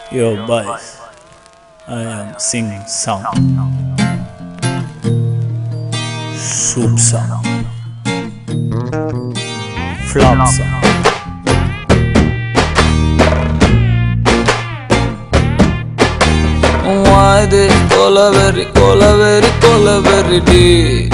your voice. I am singing song. Soup song. Flop song. Why this colaveri, colaveri, colaveri D?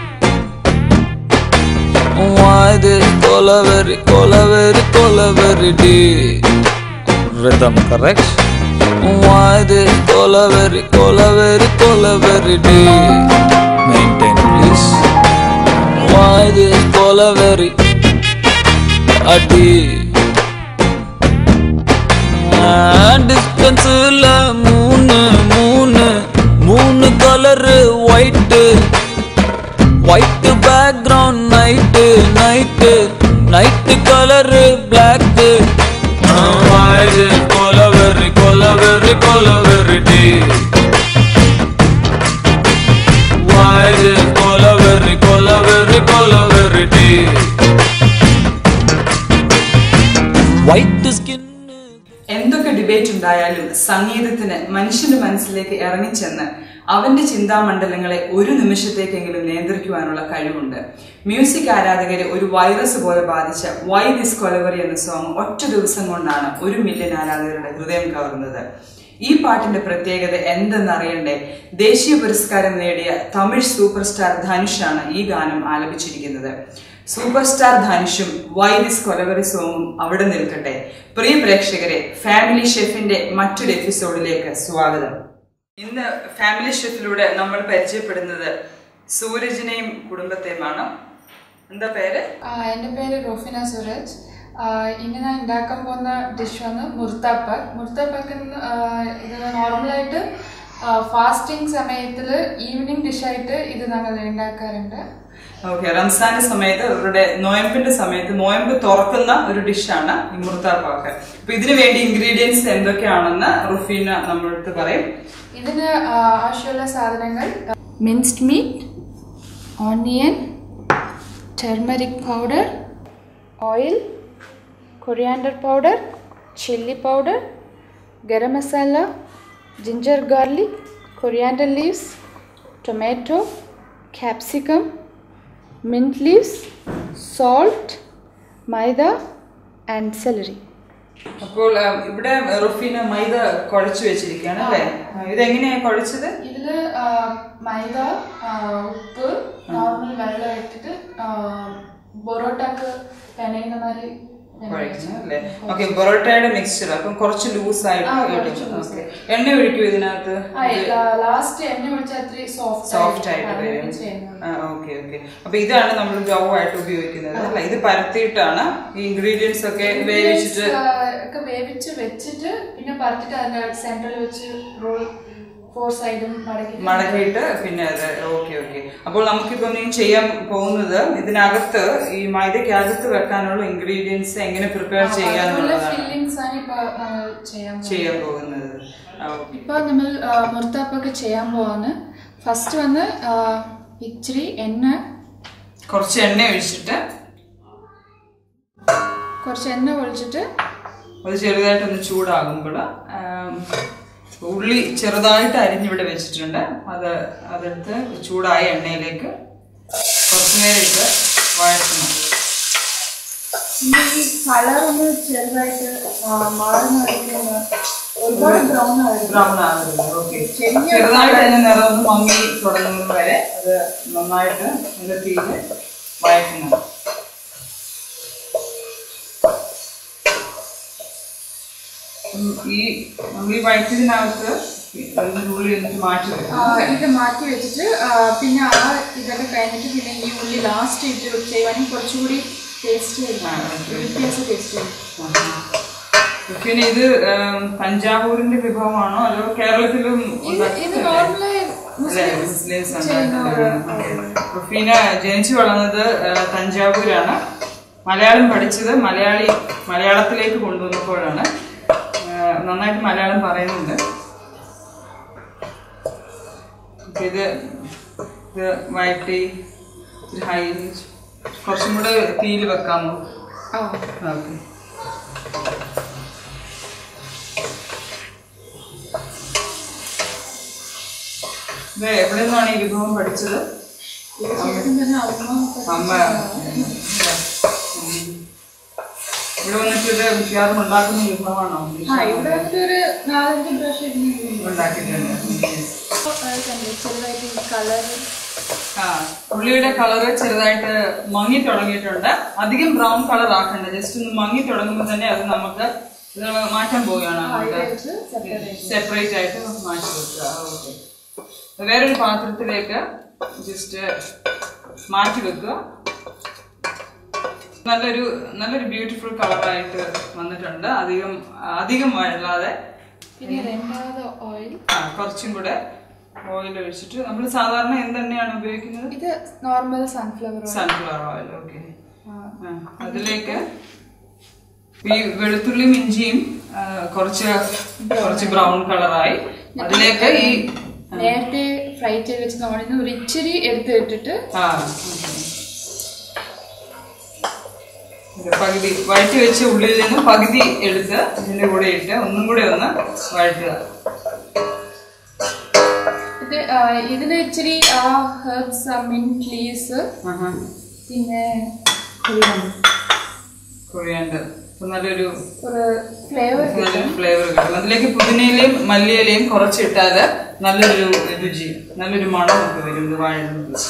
Why this colaveri, colaveri, colaveri D? Rhythm correct? Why this colaveri, colaveri, colaveri D? Maintain please. Why this colaveri? A D. டிஸ்டன்ஸில் மூணு மூணு மூணு colour white white background night night night colour black கொலவெறி கொலவெறி கொலவெறி டி வாய்து கொலவெறி கொலவெறி கொலவெறி டி വൈറ്റ് സ്കിൻ എന്തൊക്കെ ഡിബേറ്റ് ഉണ്ടായാലും സംഗീതത്തിന് മനുഷ്യന്റെ മനസ്സിലേക്ക് ഇറങ്ങിച്ചെന്ന് അവന്റെ ചിന്താമണ്ഡലങ്ങളെ ഒരു നിമിഷത്തേക്കെങ്കിലും നിയന്ത്രിക്കുവാനുള്ള കഴിവുണ്ട് മ്യൂസിക് ആരാധകരെ ഒരു വൈറസ് പോലെ ബാധിച്ച വൈ ദിസ് കൊലവറി എന്ന സോങ് ഒറ്റ ദിവസം കൊണ്ടാണ് ഒരു മില്യൺ ആരാധകരുടെ ഹൃദയം കവർന്നത് ഈ പാട്ടിന്റെ പ്രത്യേകത എന്തെന്നറിയണ്ടേ ദേശീയ പുരസ്കാരം നേടിയ തമിഴ് സൂപ്പർ സ്റ്റാർ ധനുഷാണ് ഈ ഗാനം ആലപിച്ചിരിക്കുന്നത് സൂപ്പർ സ്റ്റാർ ധനുഷും വൈ ദിസ് കൊലവറി സോങ്ങും അവിടെ നിൽക്കട്ടെ പ്രിയ പ്രേക്ഷകരെ ഫാമിലി ഷെഫിന്റെ മറ്റൊരു എപ്പിസോഡിലേക്ക് സ്വാഗതം ഇന്ന് ഫാമിലി ഷെഫിലൂടെ നമ്മൾ പരിചയപ്പെടുന്നത് സൂരജിനെയും കുടുംബത്തെയുമാണ് എന്താ പേര് ആ, എൻ്റെ പേര് റോഫിന സുരജ് ആ, ഇന്ന് ഞാൻ ഉണ്ടാക്കാൻ പോകുന്ന ഡിഷ് വന്ന് മുർത്താപ്പാക്ക് മുർത്താപ്പാക്ക് ഇത് നോർമലായിട്ട് ഫാസ്റ്റിംഗ് സമയത്തിൽ ഈവനിങ് ഡിഷായിട്ട് ഇത് ഞങ്ങൾ ഉണ്ടാക്കാറുണ്ട് ഓക്കെ റംസാന്റെ സമയത്ത് അവരുടെ നോയമ്പിന്റെ സമയത്ത് നോയമ്പ് തുറക്കുന്ന ഒരു ഡിഷാണ് ഈ മുർത്താപ്പാക്ക് അപ്പൊ ഇതിനു വേണ്ടി ഇൻഗ്രീഡിയൻസ് എന്തൊക്കെയാണെന്ന് റുഫീന നമ്മളടുത്ത് പറയും ഇതിന് ആ, ആവശ്യമുള്ള സാധനങ്ങൾ minced meat onion turmeric powder oil coriander powder chilli powder garam masala ginger garlic coriander leaves tomato capsicum mint leaves salt maida and celery അപ്പോൾ ആ, ഇവിടെ റുഫീന മൈദ കുഴച്ചു വെച്ചിരിക്കുകയാണ് അല്ലേ ഇതെങ്ങനെയാ കുഴച്ചത് ഇതില് ആ, മൈദ ആ, ഉപ്പ് നോർമൽ വെള്ളം ഇട്ടിട്ട് പൊറോട്ടക്ക് പെനയുന്ന മാതിരി കുഴക്കുന്നത് അല്ലേ ഓക്കെ പൊറോട്ടയുടെ മിക്സ്ചർ അപ്പം കുറച്ച് ലൂസ് ആയിട്ട് ആ, കുറച്ച് കിട്ടും. loose. Okay. എണ്ണ ഒഴിക്കും ഇതിനകത്ത് ലാസ്റ്റ് എണ്ണ ഒഴിച്ചാൽ അത്രയും സോഫ്റ്റ് സോഫ്റ്റ് ആയിട്ട് വരും ഓക്കെ ഓക്കെ അപ്പൊ ഇതാണ് നമ്മൾ ഡോ ആയിട്ട് ഉപയോഗിക്കുന്നത് അല്ല ഇത് പരത്തിയിട്ടാണ് ഈ ഇൻഗ്രീഡിയൻസ് ഒക്കെ വേവിച്ചിട്ട് ഒക്കെ വേവിച്ച് വെച്ചിട്ട് പിന്നെ പരത്തിട്ട് അതിന്റെ സെന്ററിൽ വെച്ച് റോൾ ഫോർ സൈഡും മടക്കി മടക്കിയിട്ട് പിന്നെ അത് ഓക്കെ ഓക്കെ അപ്പോൾ നമുക്കിപ്പം നീ ചെയ്യാൻ പോകുന്നത് ഇതിനകത്ത് ഈ മൈദക്കകത്ത് വെക്കാനുള്ള ഇൻഗ്രീഡിയൻസ് എങ്ങനെ പ്രിപ്പയർ ചെയ്യാന്നുള്ളതാണ് ഫീലിങ്സ് ആണ് ഇപ്പൊ നമ്മൾ ചെയ്യാൻ പോകുന്നത്. ചെയ്യാൻ പോകുന്നത് ആ, okay. ഇപ്പൊ നമ്മൾ ആ, മുർത്താപ്പൊക്കെ ചെയ്യാൻ പോവാണ് ഫസ്റ്റ് വന്ന് ആ, ഇച്ചിരി എണ്ണ കുറച്ച് എണ്ണ ഒഴിച്ചിട്ട് കുറച്ച് എണ്ണ ഒഴിച്ചിട്ട് അത് ചെറുതായിട്ടൊന്ന് ചൂടാകുമ്പോൾ ഉള്ളി ചെറുതായിട്ട് അരിഞ്ഞിവിടെ വെച്ചിട്ടുണ്ട് അത് അതെടുത്ത് ചൂടായ എണ്ണയിലേക്ക് കുറച്ച് നേരം ഇട്ട് വഴറ്റണം ഈ കളർ ഒന്ന് ചെറുതായിട്ട് മാറുന്ന ഒരുപാട് ബ്രൗൺ ആയിരുന്നു ബ്രൗൺ ആകുന്നത് ഓക്കെ ചെറുതായിട്ട് അതിന്റെ നിറം ഒന്ന് മങ്ങി തുടങ്ങുന്നത് വരെ അത് നന്നായിട്ട് അതിന്റെ തീയിൽ വഴറ്റണം ഉം, ഈ നമ്മൾ ഈ വഴറ്റിയതിനകത്ത് അതിന്റെ ഉള്ളി എന്നിട്ട് മാറ്റി വെക്കണം ആ, ഇത് മാറ്റി വെച്ചിട്ട് ആ, പിന്നെ ആ ഇതൊക്കെ കഴിഞ്ഞിട്ട് പിന്നെ ഈ ഉള്ളി ലാസ്റ്റ് ഇട്ട് ചെയ്യുവാണെങ്കിൽ കുറച്ചുകൂടി ടേസ്റ്റ് വ്യത്യാസം ടേസ്റ്റ് വരും പിന്നെ ഇത് ഉം, തഞ്ചാവൂരിന്റെ വിഭവമാണോ അതോ കേരളത്തിലും ഇത് ഇത് നോർമലായി അല്ലേ, മുസ്ലിംസ് ഉണ്ടാക്കുന്നത്. റുഫീന ജനിച്ചു വളർന്നത് ആ, തഞ്ചാവൂരാണ് മലയാളം പഠിച്ചത് മലയാളി മലയാളത്തിലേക്ക് കൊണ്ടുവന്നപ്പോഴാണ് ആ, നന്നായിട്ട് മലയാളം പറയുന്നുണ്ട് അപ്പൊ ഇത് ഇത് വഴറ്റി ഇച്ചിരി ഹൈ കുറച്ചും കൂടെ തീയിൽ വെക്കാമോ ആ ഓക്കെ ഇത് എവിടെ നിന്നാണ് ഈ വിഭവം പഠിച്ചത് അമ്മ ഉം. ഇവിടെ വന്നിട്ട് ഇത് മിക്കവാറും ഉണ്ടാക്കുന്ന വിഭവമാണോ ആ ഇവിടെ വന്നിട്ട് ഒരു നാലഞ്ച് ബ്രഷ് ഉണ്ടാക്കിയിട്ടുണ്ട് ചെറുതായിട്ട് കളർ ആ ഉള്ളിയുടെ കളറ് ചെറുതായിട്ട് മങ്ങി തുടങ്ങിയിട്ടുണ്ട് അധികം ബ്രൗൺ കളർ ആക്കണ്ട ജസ്റ്റ് ഒന്ന് മങ്ങി തുടങ്ങുമ്പോൾ തന്നെ അത് നമുക്ക് ഇത് മാറ്റാൻ പോവുകയാണ് അങ്ങോട്ട് സെപ്പറേറ്റ് ആയിട്ട് മാറ്റി വെക്കുക ഓക്കെ വേറൊരു പാത്രത്തിലേക്ക് ജസ്റ്റ് മാറ്റി വെക്കുക നല്ലൊരു നല്ലൊരു ബ്യൂട്ടിഫുൾ കളറായിട്ട് വന്നിട്ടുണ്ട് അധികം അധികം വെള്ളാതെ പിന്നെ രണ്ടാമത് ഓയിൽ ആ കുറച്ചും കൂടെ ഓയിൽ ഒഴിച്ചിട്ട് നമ്മൾ സാധാരണ എന്തെണ്ണയാണ് ഉപയോഗിക്കുന്നത് ഇത് normal sunflower oil sunflower oil okay അതിലേക്ക് ഈ വെളുത്തുള്ളിയും ഇഞ്ചിയും ആ, കുറച്ച് കുറച്ച് ബ്രൗൺ കളറായി അതിലേക്ക് ഈ നേരത്തെ ഫ്രൈ ചെയ്ത് വെച്ച് നോണിന്ന് ഒരു ഇച്ചിരി എടുത്ത് ഇട്ടിട്ട് ആ okay. ഇത് പകുതി വഴറ്റി വെച്ച ഉള്ളിൽ നിന്ന് പകുതി എടുത്ത് ഇതിന്റെ കൂടെ ഇട്ട് ഒന്നും കൂടെ ഒന്ന് വഴറ്റുക ഇത് ആ, ഇതില് ഇച്ചിരി ആ ഹെർബ്സ് മിന്റ് ലീവ്സ് ആഹാ. പിന്നെ കൊറിയാണ്ടർ അപ്പൊ നല്ലൊരു ഒരു ഫ്ലേവർ നല്ലൊരു ഫ്ലേവർ കിട്ടും അതിലേക്ക് പുതിനയിലയും മല്ലിയിലയും കുറച്ചിട്ടാല് നല്ലൊരു രുചി നല്ലൊരു മണം ഒക്കെ വരും ഇത് വാഴുന്നത്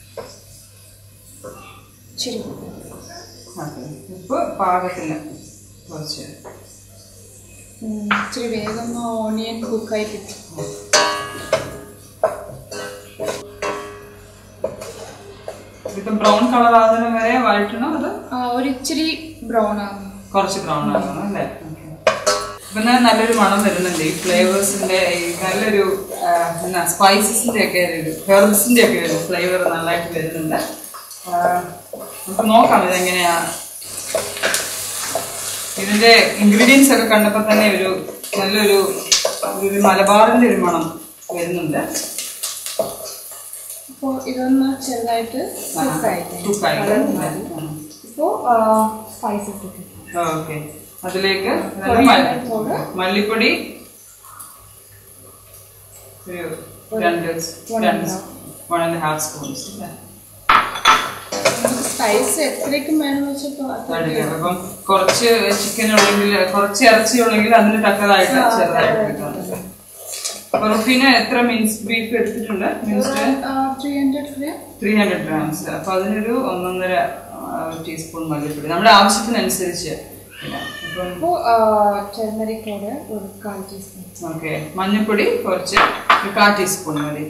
ഇച്ചിരി ഓക്കെ. ഉപ്പ് പാകത്തിന് കുറച്ച് ഉം, ഇച്ചിരി വേഗം ഓണിയൻ കുക്കായി കിട്ടും ഇതിപ്പം ബ്രൗൺ കളർ ആകുന്ന വരെ വഴറ്റണം അത് ആ, ഒരു ഇച്ചിരി ബ്രൗൺ ആകും കുറച്ച് ബ്രൗൺ ആകണം അല്ലേ പിന്നെ നല്ലൊരു മണം വരുന്നുണ്ട് ഈ ഫ്ലേവേഴ്സിന്റെ ഈ നല്ലൊരു ആ, എന്നാ സ്പൈസസിന്റെ ഒക്കെ ഒരു ഹെർബ്സിന്റെ ഒക്കെ ഒരു ഫ്ലേവർ നന്നായിട്ട് വരുന്നുണ്ട് ആ, നമുക്ക് നോക്കാം ഇതെങ്ങനെയാ ഇതിന്റെ ഇൻഗ്രീഡിയൻസ് ഒക്കെ കണ്ടപ്പോൾ തന്നെ ഒരു നല്ലൊരു ഒരു മലബാറിന്റെ ഒരു മണം വരുന്നുണ്ട് അപ്പോൾ ഇതൊന്ന് ചെറുതായിട്ട് കുക്കായിട്ട് കുക്കായി ഇപ്പോൾ സ്പൈസസ് ഇട്ടിട്ട് ഓക്കെ അതിലേക്ക് Coriander powder. മല്ലിപ്പൊടി ഒരു രണ്ട് രണ്ട് വൺ ആൻഡ് ഹാഫ് സ്പൂൺസ് നമുക്ക് സ്പൈസ് എത്രയ്ക്കും വേണമെന്ന് വെച്ചപ്പോൾ അപ്പം കുറച്ച് ചിക്കൻ ഉണ്ടെങ്കിൽ കുറച്ച് ഇറച്ചി ഉണ്ടെങ്കിൽ അതിന് തക്കതായിട്ട് ചെറുതായിട്ട് എടുക്കണം അപ്പൊ റുഫീന് എത്ര മീൻസ് ബീഫ് എടുത്തിട്ടുണ്ട് mince three hundred gram three hundred grams അപ്പൊ അതിനൊരു ഒന്നൊന്നര ടീസ്പൂൺ മല്ലിപ്പൊടി നമ്മുടെ ആവശ്യത്തിനനുസരിച്ച് ഇടാം. അപ്പം അപ്പോൾ ടെർമറിക് പൗഡർ ഒരു കാൽ ടീസ്പൂൺ ഓക്കെ മഞ്ഞൾപ്പൊടി കുറച്ച് ഒരു കാ ടീസ്പൂൺ മതി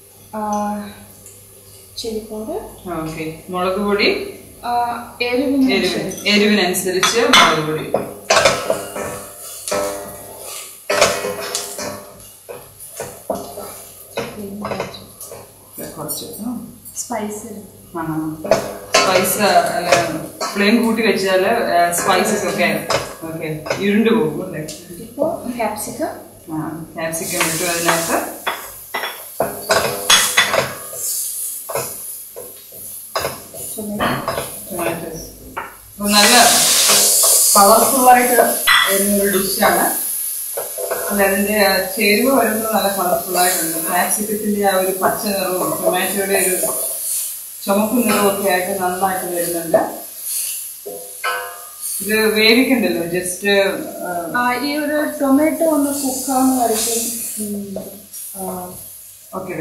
ചില്ലി പൗഡർ ഓക്കെ മുളക് പൊടി എരിവിന് എരിവ് എരിവിനനുസരിച്ച് മുളക് പൊടി കുറച്ച് സ്പൈസ് സ്പൈസ് ഫ്ലെയിം കൂട്ടി വെച്ചാൽ സ്പൈസസ് ഒക്കെ ഓക്കെ ഇരുണ്ടു പോകും അല്ലേ ഇപ്പോൾ ക്യാപ്സിക്കം ആ ക്യാപ്സിക്കം ഇട്ടു അതിനകത്ത് ടൊമാറ്റോസ് അപ്പൊ നല്ല കളർഫുള്ളായിട്ട് വരുന്നൊരു ഡിഷാണ് അല്ല അതിന്റെ ആ ചേരുവ വരുന്നത് നല്ല കളർഫുള്ളായിട്ടുണ്ട് ക്യാപ്സിക്കത്തിന്റെ ആ ഒരു പച്ച നിറവും ടൊമാറ്റോയുടെ ഒരു ചുമപ്പ് നിറവും ഒക്കെ ആയിട്ട് നന്നായിട്ട് വരുന്നുണ്ട് ഇത് വേവിക്കണ്ടല്ലോ ജസ്റ്റ് ആ, ഈ ഒരു ടൊമാറ്റോ ഒന്ന് കുക്കാവുന്ന വരയ്ക്കും ഓക്കെ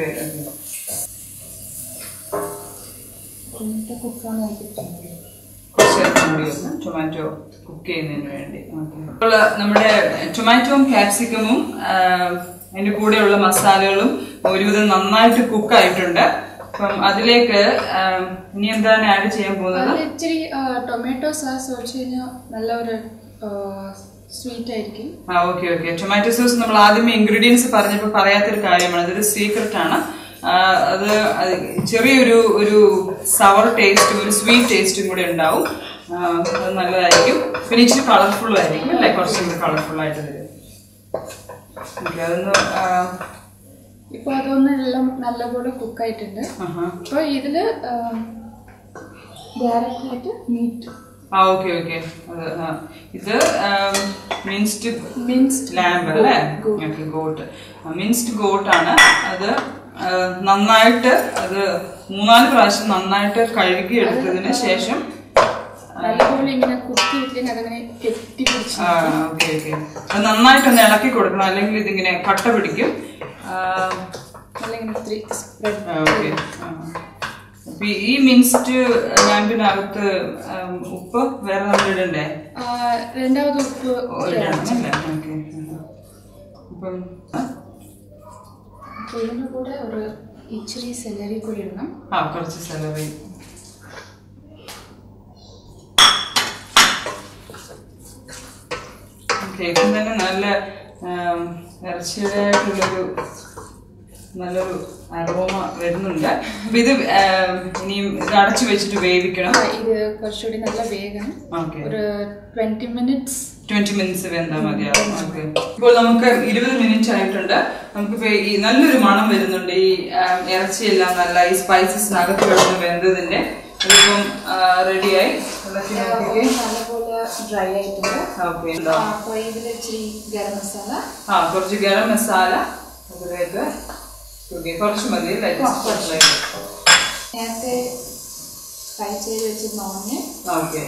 ടൊമാറ്റോ കുക്കാവുന്ന വരയ്ക്കും കുറച്ച് കൂടി ഒന്ന് ടൊമാറ്റോ കുക്ക് ചെയ്യുന്നതിന് വേണ്ടി Okay. അപ്പോൾ നമ്മുടെ ടൊമാറ്റോയും ക്യാപ്സിക്കമും അതിന്റെ കൂടെയുള്ള മസാലകളും ഒരുവിധം നന്നായിട്ട് കുക്ക് ആയിട്ടുണ്ട് അപ്പം അതിലേക്ക് ആ, ഇനി എന്താണ് ആഡ് ചെയ്യാൻ പോകുന്നത് അതിൽ ഇച്ചിരി ടൊമാറ്റോ സോസ് ഒഴിച്ച് കഴിഞ്ഞാൽ നല്ല ഒരു സ്വീറ്റ് ആയിരിക്കും ആ ഓക്കെ ഓക്കെ ടൊമാറ്റോ സോസ് നമ്മൾ ആദ്യമേ ഇൻഗ്രീഡിയൻസ് പറഞ്ഞപ്പോൾ പറയാത്തൊരു കാര്യമാണ് അതൊരു സീക്രട്ട് ആണ് ആ, അത് അത് ചെറിയൊരു ഒരു സവർ ടേസ്റ്റും ഒരു സ്വീറ്റ് ടേസ്റ്റും കൂടെ ഉണ്ടാവും ആ, അത് നല്ലതായിരിക്കും പിന്നെ ഇച്ചിരി കളർഫുൾ ആയിരിക്കും അല്ലേ കുറച്ചും കൂടി കളർഫുൾ ആയിട്ട് വരും ഓക്കെ അതൊന്ന് ആ, ഇപ്പോൾ അതൊന്ന് എല്ലാം നല്ലപോലെ കുക്കായിട്ടുണ്ട് ആഹാ. അപ്പോൾ ഇതിൽ ഡയറക്റ്റ് ആയിട്ട് മീറ്റ് ആ ഓക്കെ ഓക്കെ അത് ആ. ഇത് മിൻസ്ഡ് മിൻസ്ഡ് ലാമ്പ് അല്ലേ ഓക്കെ ഗോട്ട് മിൻസ്ഡ് ഗോട്ട് ആണ് അത് ആ, നന്നായിട്ട് അത് മൂന്നാല് പ്രാവശ്യം നന്നായിട്ട് കഴുകി എടുത്തതിന് ശേഷം നല്ലപോലെ ഇങ്ങനെ കുത്തി വെച്ചില്ലെങ്കിൽ അതങ്ങനെ കെട്ടി പിടിച്ച് ആ ഓക്കെ ഓക്കെ അത് നന്നായിട്ടൊന്ന് ഇളക്കി കൊടുക്കണം അല്ലെങ്കിൽ ഇതിങ്ങനെ കട്ട പിടിക്കും ആ, നല്ല ഇങ്ങനെ ഒത്തിരി സ്പ്രെഡ് ആ, ഓക്കെ ആ. അപ്പൊ ഈ മിൻസ്ഡ് ലാമ്പിനകത്ത് ഉം, ഉപ്പ് വേറെ നമ്മൾ ഇടണ്ടേ രണ്ടാമത് ഉപ്പ് ഓ, ഇടണം അല്ലേ ഓക്കെ അപ്പം ആ, അപ്പൊ ഇതിന്റെ കൂടെ ഒരു ഇച്ചിരി സെലറി കൂടി ഇടണം ആ കുറച്ച് സെലറി കേക്കും തന്നെ നല്ല ആം, ഇറച്ചിയുടേതായിട്ടുള്ളൊരു നല്ലൊരു അരോമ വരുന്നുണ്ട് അപ്പൊ ഇത് ആം, ഇനിയും ഇത് അടച്ചു വെച്ചിട്ട് വേവിക്കണം ആ, ഇത് കുറച്ചുകൂടി നല്ല വേഗം ഓക്കെ ഒരു ട്വന്റി മിനിറ്റ്സ് ട്വന്റി മിനിറ്റ്സ് വെന്താൽ മതിയാവും ഓക്കെ ഇപ്പോൾ നമുക്ക് ഇരുപത് മിനിറ്റ് ആയിട്ടുണ്ട് നമുക്കിപ്പോ ഈ നല്ലൊരു മണം വരുന്നുണ്ട് ഈ ആം, ഇറച്ചിയെല്ലാം നല്ല ഈ സ്പൈസസിനകത്ത് കിടന്ന് വെന്തതിന്റെ അതിപ്പം റെഡിയായി ഇളക്കി നോക്കിക്കേ നല്ലപോലെ ഡ്രൈ ആയിട്ടുണ്ട് ഓക്കെ ആ, അപ്പൊ ഇതിൽ ഇച്ചിരി ഗരം മസാല ആ കുറച്ച് ഗരം മസാല അതിലേക്ക് ഓക്കെ കുറച്ച് മതി അല്ലേ Just കുറച്ചിലേക്ക്. നേരത്തെ ഫ്രൈ ചെയ്ത് വെച്ചിരുന്ന onion okay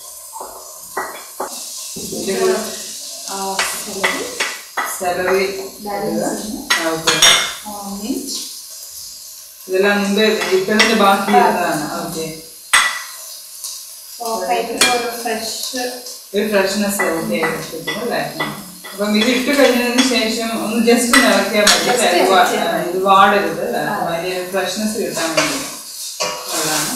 celery celery balance okay onion ഇതെല്ലാം മുമ്പേ ഇട്ടതിന്റെ ബാക്കി ഇരുന്നതാണ് ഓക്കെ കൈക്ക് ഒരു ഫ്രഷ് ഒരു ഫ്രഷ്നെസ് ഓക്കെ അല്ലേ അപ്പം ഇത് ഇട്ട് കഴിഞ്ഞതിന് ശേഷം ഒന്ന് ജസ്റ്റ് ഒന്ന് ഇളക്കിയാൽ മതി അല്ലേ? ഇത് വാ- ആ, ഇത് വാടരുത് അല്ലേ? അപ്പം അതിന്റെ ഫ്രഷ്നെസ് കിട്ടാൻ വേണ്ടി അതാണ്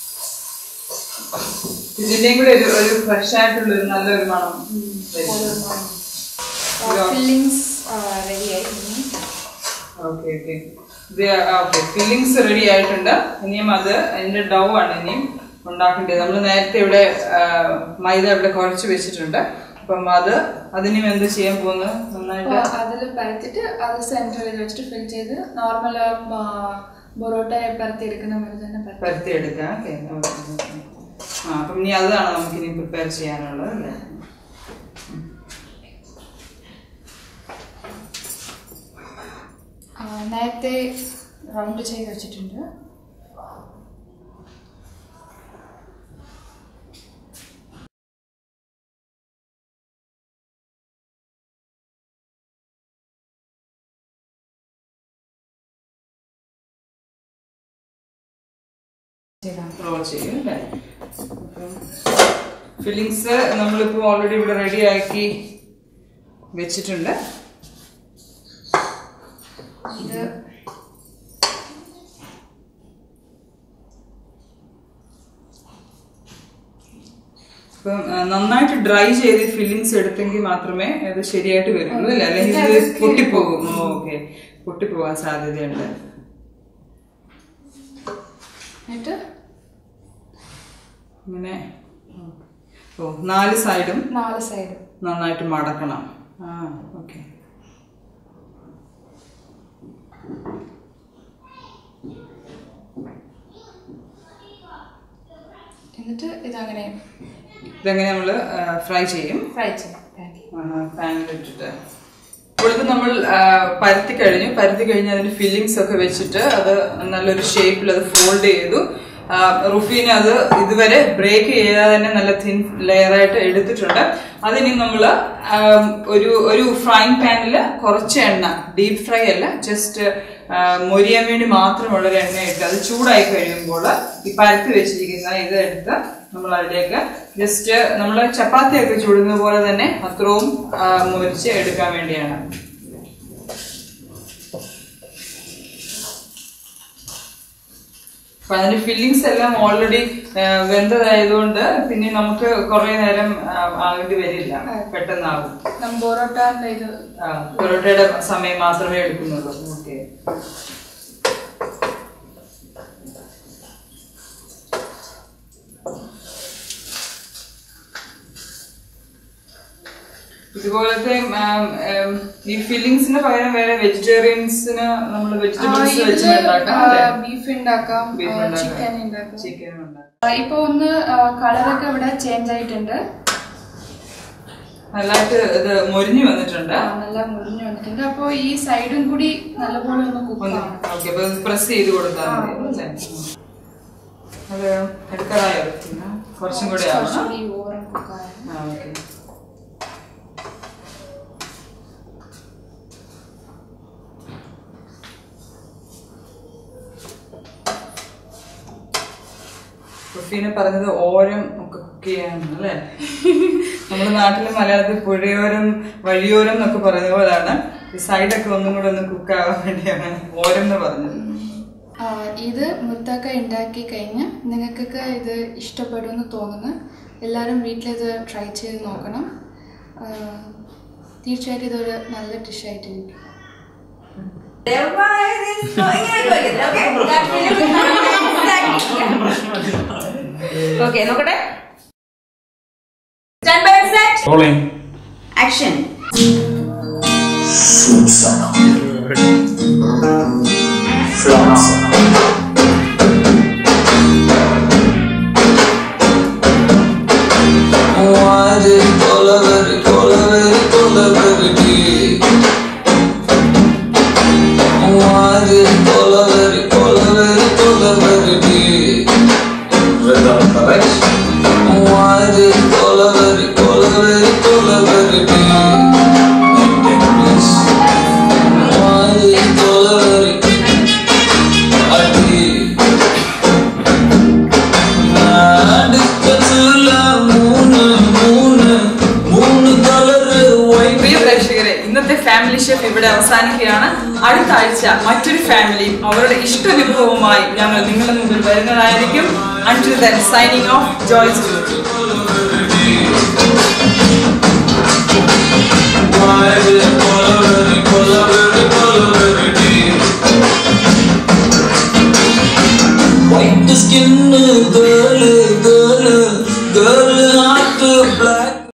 ഇതിന്റെയും കൂടെ ഒരു ഒരു ഫ്രഷ് ആയിട്ടുള്ള ഒരു നല്ലൊരു മണം വരും ഫില്ലിങ്സ് റെഡിയായി ഇനി ഓക്കെ ഓക്കെ ഇത് ഓക്കെ ഫില്ലിങ്സ് റെഡി ആയിട്ടുണ്ട് ഇനിയും അത് അതിന്റെ ഡൗ ആണ് ഇനിയും ഉണ്ടാക്കേണ്ടത് നമ്മൾ നേരത്തെ ഇവിടെ ആ, മൈദ ഇവിടെ കുഴച്ച് വെച്ചിട്ടുണ്ട് അപ്പം അത് അതിനും എന്ത് ചെയ്യാൻ പോകുന്നത് നന്നായിട്ട് അതിൽ പരത്തിട്ട് അത് സെന്ററിൽ വെച്ചിട്ട് ഫിൽ ചെയ്ത് നോർമൽ പൊറോട്ട പരത്തി എടുക്കുന്ന പോലെ തന്നെ പരത്തി പരത്തി എടുക്കാം ഓക്കെ ആ അപ്പം ഇനി അതാണ് നമുക്ക് ഇനി പ്രിപ്പയർ ചെയ്യാനുള്ളത് അല്ലേ ആ, നേരത്തെ റൗണ്ട് ചെയ്ത് വെച്ചിട്ടുണ്ട് റോൾ ചെയ്യും അല്ലേ അപ്പം ഫില്ലിങ്സ് നമ്മളിപ്പോൾ ഓൾറെഡി ഇവിടെ റെഡി ആക്കി വെച്ചിട്ടുണ്ട് ഇത് അപ്പം ആ, നന്നായിട്ട് ഡ്രൈ ചെയ്ത് ഫില്ലിങ്സ് എടുത്തെങ്കിൽ മാത്രമേ അത് ശരിയായിട്ട് വരുള്ളൂ അല്ലേ അല്ലെങ്കിൽ ഇത് പൊട്ടിപ്പോകും ഓക്കെ പൊട്ടിപ്പോകാൻ സാധ്യതയുണ്ട് എന്നിട്ട് ഇങ്ങനെ ഓ നാല് സൈഡും നാല് സൈഡ് നന്നായിട്ട് മടക്കണം ആ ഓക്കെ എന്നിട്ട് ഇതങ്ങനെ ഇതെങ്ങനെ നമ്മൾ ഫ്രൈ ചെയ്യും ഫ്രൈ ചെയ്യാം പാനിൽ പാനിലിട്ടിട്ട് ഇപ്പോഴത്തെ നമ്മൾ ആ, പരത്തി കഴിഞ്ഞു പരത്തി കഴിഞ്ഞ് അതിന് ഫില്ലിങ്സ് ഒക്കെ വെച്ചിട്ട് അത് നല്ലൊരു ഷേപ്പിൽ അത് ഫോൾഡ് ചെയ്തു ആ, റുഫീന് അത് ഇതുവരെ ബ്രേക്ക് ചെയ്യാതെ തന്നെ നല്ല തിൻ ലെയർ ആയിട്ട് എടുത്തിട്ടുണ്ട് അതിനി നമ്മൾ ഒരു ഒരു ഫ്രൈങ് പാനിൽ കുറച്ച് എണ്ണ ഡീപ് ഫ്രൈ അല്ല ജസ്റ്റ് മൊരിയാൻ വേണ്ടി മാത്രമുള്ള ഒരു എണ്ണ ഇട്ട് അത് ചൂടായി കഴിയുമ്പോൾ ഈ പരത്തി വെച്ചിരിക്കുന്ന ഇത് എടുത്ത് നമ്മൾ അതിലേക്ക് ജസ്റ്റ് നമ്മൾ ചപ്പാത്തിയൊക്കെ ചുടുന്ന പോലെ തന്നെ അത്രയും ആ, മൊരിച്ച് എടുക്കാൻ വേണ്ടിയാണ് അപ്പൊ അതിന്റെ ഫില്ലിങ്സ് എല്ലാം ഓൾറെഡി വെന്തതായതുകൊണ്ട് പിന്നെ നമുക്ക് കുറെ നേരം ആ, ആകേണ്ടി വരില്ല പെട്ടെന്നാകും നമ്മ പൊറോട്ട ഇത് ആ, പൊറോട്ടയുടെ സമയം മാത്രമേ എടുക്കുന്നുള്ളൂ ഓക്കെ ഇതുപോലത്തെ ആം, ആം, ഈ ഫില്ലിങ്സിന് പകരം വേറെ വെജിറ്റേറിയൻസിന് നമ്മൾ വെജിറ്റബിൾസ് വെച്ച് ഉണ്ടാക്കാം അല്ലേ ബീഫ് ഉണ്ടാക്കാം Beef ഉണ്ടാക്കാം. ചിക്കൻ ഉണ്ടാക്കാം ചിക്കൻ ഉണ്ടാക്കാം ആ, ഇപ്പൊ ഒന്ന് കളറൊക്കെ ഇവിടെ ചേഞ്ച് ആയിട്ടുണ്ട് നല്ലതായിട്ട് ഇത് മൊരിഞ്ഞു വന്നിട്ടുണ്ട് ആ, നല്ല മുറിഞ്ഞു വന്നിട്ടുണ്ട് അപ്പോൾ ഈ സൈഡും കൂടി നല്ലപോലെ ഒന്ന് കുക്ക് ഒന്ന് ആവണം ഓക്കെ അപ്പൊ പ്രസ് ചെയ്ത് കൊടുത്താൽ മതി അല്ലേ അത് എടുക്കാറായോ പിന്നെ കുറച്ചും കൂടി ആവണം കുറച്ചുകൂടി ഓവർ കുക്ക് ആവണം ആ ഓക്കെ കുഫീനെ പറഞ്ഞത് ഓരം ഒക്കെ കുക്ക് ചെയ്യാന്ന് അല്ലേ നമ്മുടെ നാട്ടില് മലയാളത്തിൽ പുഴയോരം വഴിയോരം എന്നൊക്കെ പറയുന്ന പോലാണ് ഈ സൈഡൊക്കെ ഒന്നും കൂടെ ഒന്ന് കുക്ക് ആവാൻ വേണ്ടിയാണ് ഓരം എന്ന് പറഞ്ഞത് ആ, ഇത് മുത്തൊക്കെ ഉണ്ടാക്കി കഴിഞ്ഞ് നിങ്ങൾക്കൊക്കെ ഇത് ഇഷ്ടപ്പെടുമെന്ന് തോന്നുന്നു എല്ലാവരും വീട്ടിലിത് ട്രൈ ചെയ്ത് നോക്കണം ആ, തീർച്ചയായിട്ടും ഇതൊരു നല്ല ഡിഷായിട്ടിരിക്കും ഓക്കെ നോക്കട്ടെ stand by set Rolling. Action Why did Colaveri, Colaveri, Colaveri tea? Why did Colaveri, Colaveri, Colaveri tea? Result correct. Why did Colaveri, Colaveri, Colaveri tea? Maintain please. Why did Colaveri a tea? ഡിസ്പെൻസില മൂന്ന് മൂന്ന് മൂന്ന് colour white പ്രിയ പ്രേക്ഷകരെ ഇന്നത്തെ family chef ഇവിടെ അവസാനിക്കുകയാണ് അടുത്ത ആഴ്ച മറ്റൊരു ഫാമിലിയും അവരുടെ ഇഷ്ട വിഭവവുമായി ഞങ്ങൾ നിങ്ങളുടെ മുമ്പിൽ വരുന്നതായിരിക്കും until then signing off Joyce white skin